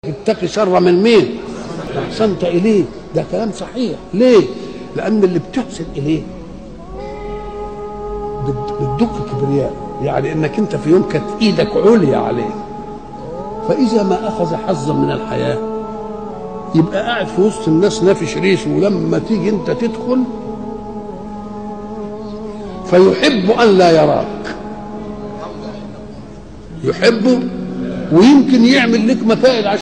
اتقي شر من مين احسنت اليه ده كلام صحيح ليه لان اللي بتحسن اليه بت- بتدق كبرياء يعني انك انت في يوم كانت ايدك عليا عليه فاذا ما اخذ حظا من الحياه يبقى قاعد في وسط الناس نافش ريشه ولما تيجي انت تدخل فيحب ان لا يراك يحبه ويمكن يعمل لك مكائد عشان